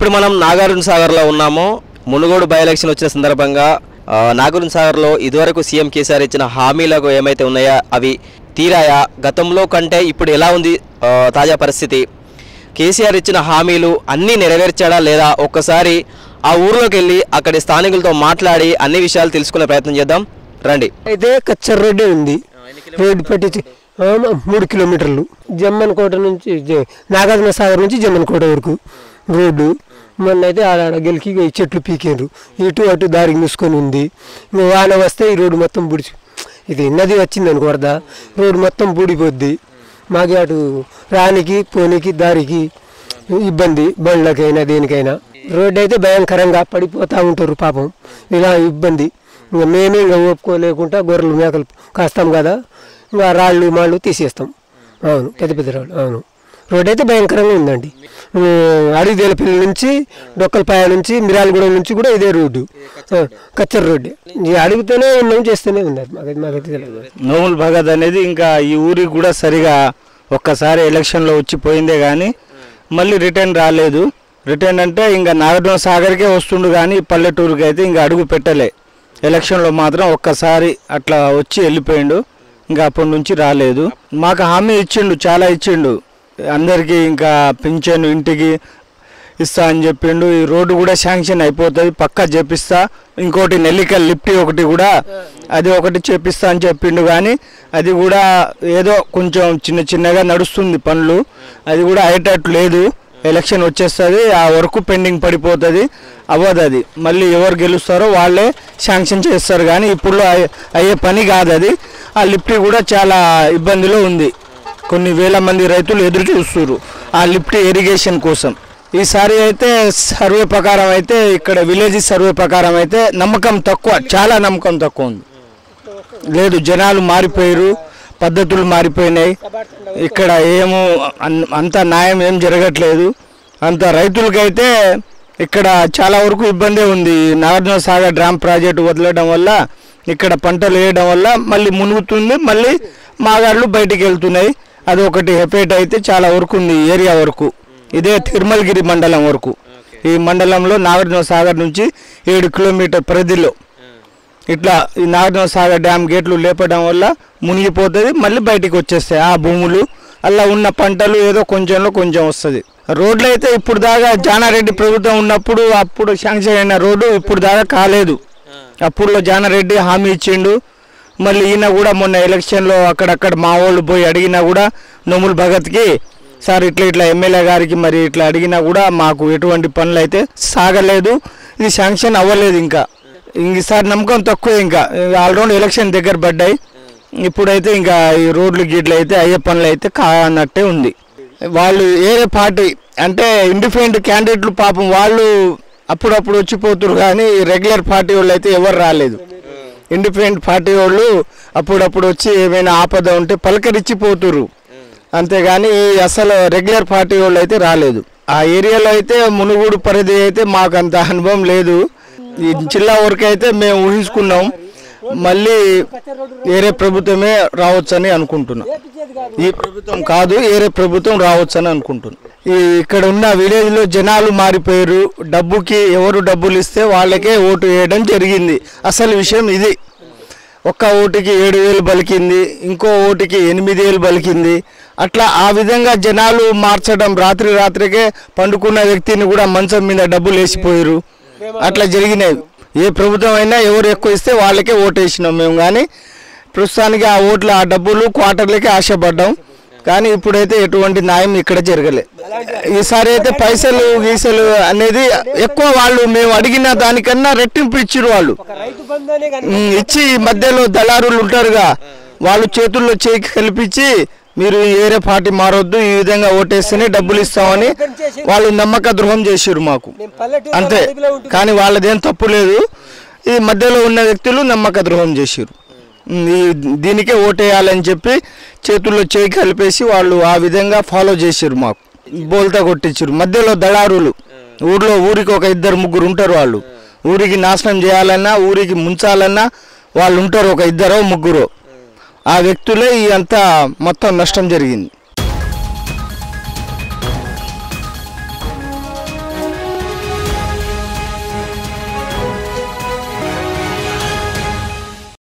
ఇప్పుడు మనం నాగార్జున సాగర్లో ఉన్నాము మునుగోడు బై ఎలక్షన్ వచ్చిన సందర్భంగా ఆ, నాగార్జున సాగర్లో ఇదివరకు సీఎం కేసీఆర్ ఇచ్చిన హామీలకు ఏమైతే ఉన్నాయో అవి తీరాయా గతంలో కంటే ఇప్పుడు ఎలా ఉంది ఆ, తాజా పరిస్థితి కేసీఆర్ ఇచ్చిన హామీలు అన్నీ నెరవేర్చాడా లేదా ఒక్కసారి ఆ ఊర్లోకి వెళ్ళి అక్కడి స్థానికులతో మాట్లాడి అన్ని విషయాలు తెలుసుకునే ప్రయత్నం చేద్దాం రండి అయితే కచ్చర్ రోడ్డే ఉంది రోడ్డు పట్టి మూడు కిలోమీటర్లు జమ్మన్ కోట నుంచి జ- నాగార్జున సాగర్ నుంచి జమ్మన్ కోట వరకు రోడ్డు మొన్న అయితే ఆడ ఆడ గెలికి ఇగో ఈ చెట్లు పీకారు ఇటు అటు దారికి మూసుకొని ఉంది ఇంకా వాన వస్తే ఈ రోడ్డు మొత్తం బుడిచి ఇది నది వచ్చింది అనుకో వరద రోడ్డు మొత్తం బూడిపోద్ది మాకు అటు రానికి పోనీకి దారికి ఇబ్బంది బండ్లకైనా దేనికైనా రోడ్డు అయితే భయంకరంగా పడిపోతూ ఉంటారు పాపం ఇలా ఇబ్బంది ఇంకా మేమే ఇంకా ఒప్పుకోలేకుండా గొర్రెలు మేకలు కాస్తాం కదా ఇంకా రాళ్ళు మాళ్ళు తీసేస్తాం అవును పెద్ద పెద్ద రాళ్ళు అవును రోడ్ అయితే భయంకరంగా ఉందండి అడిగిదేలపల్లి నుంచి డొక్కలపాయ నుంచి మిరాలగూడెం నుంచి కూడా ఇదే రోడ్డు ఆ, కచ్చర్ రోడ్డు ఇది అడుగుతూనే ఉన్నాం చేస్తూనే ఉన్నారు మాకైతే మాకైతే తెలియదు నోముల్ భగత్ అనేది ఇంకా ఈ ఊరికి కూడా సరిగా ఒక్కసారి ఎలక్షన్లో వచ్చిపోయిందే కానీ మళ్ళీ రిటర్న్ రాలేదు రిటర్న్ అంటే ఇంకా నాగార్జున సాగర్కే వస్తుండు కానీ పల్లెటూరుకి అయితే ఇంకా అడుగు పెట్టలే ఎలక్షన్లో మాత్రం ఒక్కసారి అట్లా వచ్చి వెళ్ళిపోయిండు ఇంకా అప్పటి నుంచి రాలేదు మాకు హామీ ఇచ్చిండు చాలా ఇచ్చిండు అందరికీ ఇంకా పింఛన్ ఇంటికి ఇస్తా అని చెప్పిండు ఈ రోడ్డు కూడా శాంక్షన్ అయిపోతుంది పక్కా చేపిస్తా ఇంకోటి నెల్లికల్ లిఫ్ట్ ఒకటి కూడా అది ఒకటి చేపిస్తా అని చెప్పిండు కానీ అది కూడా ఏదో కొంచెం చిన్న చిన్నగా నడుస్తుంది పనులు అది కూడా అయ్యేటట్టు లేదు ఎలక్షన్ వచ్చేస్తుంది ఆ వర్క్ పెండింగ్ పడిపోతుంది అవ్వదు అది మళ్ళీ ఎవరు గెలుస్తారో వాళ్ళే శాంక్షన్ చేస్తారు కానీ ఇప్పుడు అయ్యే- అయ్యే పని కాదు అది ఆ లిఫ్ట్ కూడా చాలా ఇబ్బందిలో ఉంది కొన్ని వేల మంది రైతులు ఎదురు చూస్తున్నారు ఆ లిఫ్ట్ ఇరిగేషన్ కోసం ఈసారి అయితే సర్వే ప్రకారం అయితే ఇక్కడ విలేజ్ సర్వే ప్రకారం అయితే నమ్మకం తక్కువ చాలా నమ్మకం తక్కువ ఉంది లేదు జనాలు మారిపోయారు పద్ధతులు మారిపోయినాయి ఇక్కడ ఏమో అన్- అంత న్యాయం ఏం జరగట్లేదు అంత రైతులకైతే ఇక్కడ చాలా వరకు ఇబ్బందే ఉంది నాగార్జున సాగర్ డ్యామ్ ప్రాజెక్టు వదలడం వల్ల ఇక్కడ పంటలు వేయడం వల్ల మళ్ళీ మునుగుతుంది మళ్ళీ మాగాళ్ళు బయటికి వెళ్తున్నాయి అది ఒకటి ఎఫెక్ట్ అయితే చాలా వరకు ఉంది ఈ ఏరియా వరకు ఇదే తిరుమలగిరి మండలం వరకు ఈ మండలంలో నాగార్జున సాగర్ నుంచి ఏడు కిలోమీటర్ పరిధిలో ఇట్లా ఈ నాగార్జున సాగర్ డ్యామ్ గేట్లు లేపడం వల్ల మునిగిపోతుంది మళ్ళీ బయటికి వచ్చేస్తాయి ఆ భూములు అలా ఉన్న పంటలు ఏదో కొంచెంలో కొంచెం వస్తుంది రోడ్లు అయితే ఇప్పుడు దాకా జానారెడ్డి ప్రభుత్వం ఉన్నప్పుడు అప్పుడు శాంక్షన్ అయిన రోడ్డు ఇప్పుడు దాకా కాలేదు అప్పుడులో జానారెడ్డి హామీ ఇచ్చిండు మళ్ళీ ఈయన కూడా మొన్న ఎలక్షన్లో అక్కడక్కడ మా వాళ్ళు పోయి అడిగినా కూడా నోముల్ భగత్కి సార్ ఇట్లా ఇట్లా ఎమ్మెల్యే గారికి మరి ఇట్లా అడిగినా కూడా మాకు ఎటువంటి పనులు అయితే సాగలేదు ఇది శాంక్షన్ అవ్వలేదు ఇంకా ఈసారి నమ్మకం తక్కువ ఇంకా ఆల్రౌండ్ ఎలక్షన్ దగ్గర పడ్డాయి ఇప్పుడైతే ఇంకా ఈ రోడ్లు గీట్లు అయితే అయ్యే పనులు అయితే కానట్టే ఉంది వాళ్ళు ఏరే పార్టీ అంటే ఇండిపెండెంట్ క్యాండిడేట్లు పాపం వాళ్ళు అప్పుడప్పుడు వచ్చిపోతున్నారు కానీ రెగ్యులర్ పార్టీ వాళ్ళు అయితే ఎవరు రాలేదు ఇండిపెండెంట్ పార్టీ వాళ్ళు అప్పుడప్పుడు వచ్చి ఏమైనా ఆపద ఉంటే పలకరిచ్చిపోతురు అంతేగాని ఈ అసలు రెగ్యులర్ పార్టీ వాళ్ళు అయితే రాలేదు ఆ ఏరియాలో అయితే మునుగోడు పరిధి అయితే మాకు అంత అనుభవం లేదు ఈ జిల్లా వరకు అయితే మేము ఊహించుకున్నాం మళ్ళీ వేరే ప్రభుత్వమే రావచ్చని అనుకుంటున్నాం ఈ ప్రభుత్వం కాదు వేరే ప్రభుత్వం రావచ్చని అనుకుంటున్నాం ఈ ఇక్కడ ఉన్న విలేజ్ లో జనాలు మారిపోయారు డబ్బుకి ఎవరు డబ్బులు ఇస్తే వాళ్ళకే ఓటు వేయడం జరిగింది అసలు విషయం ఇది ఒక్క ఓటుకి ఏడు వేలు బలికింది ఇంకో ఓటుకి ఎనిమిది వేలు బలికింది అట్లా ఆ విధంగా జనాలు మార్చడం రాత్రి రాత్రికే పండుకున్న వ్యక్తిని కూడా మంచం మీద డబ్బులు వేసిపోయారు అట్లా జరిగినాయి ఏ ప్రభుత్వం అయినా ఎవరు ఎక్కువ ఇస్తే వాళ్ళకే ఓటు వేసినాం మేము కానీ ప్రస్తుతానికి ఆ ఓట్లు ఆ డబ్బులు క్వార్టర్లకి ఆశపడ్డాం కానీ ఇప్పుడైతే ఎటువంటి న్యాయం ఇక్కడ జరగలే ఈసారి అయితే పైసలు గీసలు అనేది ఎక్కువ వాళ్ళు మేము అడిగిన దానికన్నా రెట్టింపు ఇచ్చిరు వాళ్ళు ఉమ్, ఇచ్చి మధ్యలో దళారులు ఉంటారుగా వాళ్ళు చేతుల్లో చేయి కల్పించి మీరు వేరే పార్టీ మారొద్దు ఈ విధంగా ఓటేస్తేనే డబ్బులు ఇస్తామని వాళ్ళు నమ్మక ద్రోహం చేసిరు మాకు అంతే కానీ వాళ్ళదేం తప్పు లేదు ఈ మధ్యలో ఉన్న వ్యక్తులు నమ్మక ద్రోహం చేసిరు ఉమ్, ఈ దీనికే ఓటేయాలని చెప్పి చేతుల్లో చేయి కలిపేసి వాళ్ళు ఆ విధంగా ఫాలో చేసిరు మాకు బోల్తా కొట్టించారు మధ్యలో దళారులు ఊర్లో ఊరికి ఒక ఇద్దరు ముగ్గురు ఉంటారు వాళ్ళు ఊరికి నాశనం చేయాలన్నా ఊరికి ముంచాలన్నా వాళ్ళు ఉంటారు ఒక ఇద్దరో ముగ్గురు ఆ వ్యక్తులే ఈ అంతా మొత్తం నష్టం జరిగింది